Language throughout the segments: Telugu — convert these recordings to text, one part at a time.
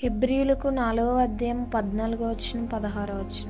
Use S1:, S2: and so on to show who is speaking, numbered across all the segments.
S1: హెబ్రియులకు నాలుగవ అధ్యాయం పద్నాలుగో వచ్చిన పదహారో వచ్చిన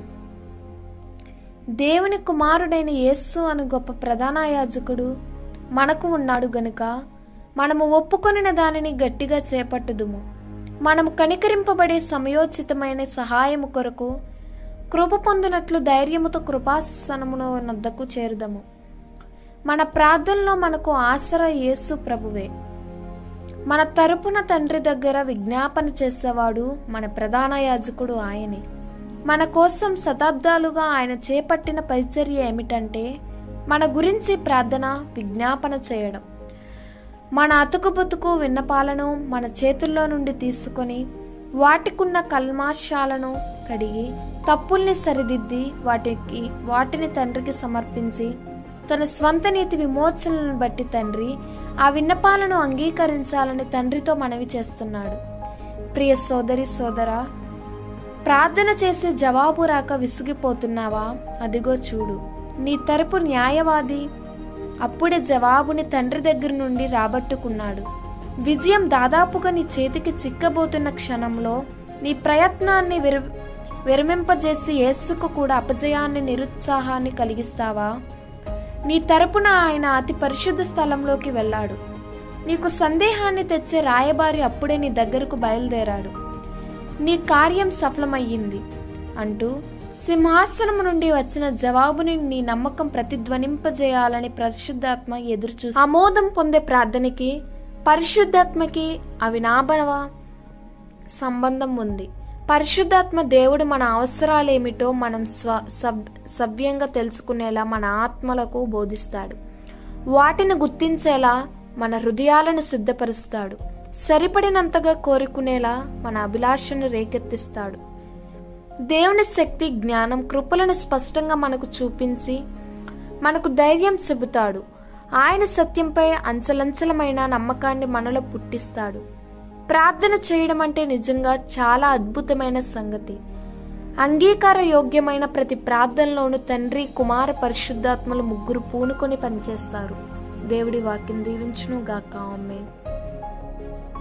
S1: దేవుని కుమారుడైన యేస్సు అను గొప్ప ప్రధాన యాజకుడు మనకు ఉన్నాడు గనుక మనము ఒప్పుకొనిన దానిని గట్టిగా చేపట్టుదుము మనము కనికరింపబడే సమయోచితమైన సహాయము కొరకు కృప పొందినట్లు ధైర్యముతో కృపాసనమును నద్దకు చేరుదము మన ప్రార్థనలో మనకు ఆసరా యేసు ప్రభువే మన తరపున తండ్రి దగ్గర విజ్ఞాపన చేసేవాడు మన ప్రధాన యాజకుడు ఆయనే మన కోసం శతాబ్దాలుగా ఆయన చేపట్టిన పరిచర్య ఏమిటంటే మన గురించి ప్రార్థన విజ్ఞాపన చేయడం మన అతుకు బతుకు విన్నపాలను మన చేతుల్లో నుండి తీసుకొని వాటికున్న కల్మాశాలను కడిగి తప్పుల్ని సరిదిద్ది వాటికి వాటిని తండ్రికి సమర్పించి తన స్వంత నీతి విమోచనలను బట్టి తండ్రి ఆ విన్నపాలను అంగీకరించాలని తండ్రితో మనవి చేస్తున్నాడు ప్రియ సోదరి సోదరా ప్రార్థన చేసే జవాబు రాక విసిగిపోతున్నావా అదిగో చూడు నీ తరపు న్యాయవాది అప్పుడే జవాబుని తండ్రి దగ్గర నుండి రాబట్టుకున్నాడు విజయం దాదాపుగా నీ చేతికి చిక్కబోతున్న క్షణంలో నీ ప్రయత్నాన్ని విర విరమింపజేసి యేసుకు కూడా అపజయాన్ని నిరుత్సాహాన్ని కలిగిస్తావా నీ తరపున ఆయన అతి పరిశుద్ధ స్థలంలోకి వెళ్ళాడు నీకు సందేహాన్ని తెచ్చే రాయబారి అప్పుడే నీ దగ్గరకు బయలుదేరాడు నీ కార్యం సఫలమయ్యింది అంటూ సింహాసనము నుండి వచ్చిన జవాబుని నీ నమ్మకం ప్రతిధ్వనింపజేయాలని పరిశుద్ధాత్మ ఎదురుచూ ఆమోదం పొందే ప్రార్థనకి పరిశుద్ధాత్మకి అవినాభవ సంబంధం ఉంది పరిశుద్ధాత్మ దేవుడు మన అవసరాలేమిటో మనం స్వ సబ్ సవ్యంగా తెలుసుకునేలా మన ఆత్మలకు బోధిస్తాడు వాటిని గుర్తించేలా మన హృదయాలను సిద్ధపరుస్తాడు సరిపడినంతగా కోరుకునేలా మన అభిలాషను రేకెత్తిస్తాడు దేవుని శక్తి జ్ఞానం కృపలను స్పష్టంగా మనకు చూపించి మనకు ధైర్యం చెబుతాడు ఆయన సత్యంపై అంచలంచలమైన నమ్మకాన్ని మనలో పుట్టిస్తాడు ప్రార్థన చేయడం అంటే నిజంగా చాలా అద్భుతమైన సంగతి అంగీకార యోగ్యమైన ప్రతి ప్రార్థనలోను తండ్రి కుమార పరిశుద్ధాత్మలు ముగ్గురు పూనుకొని పనిచేస్తారు దేవుడి వాక్యం దీవించును గాక ఆమెన్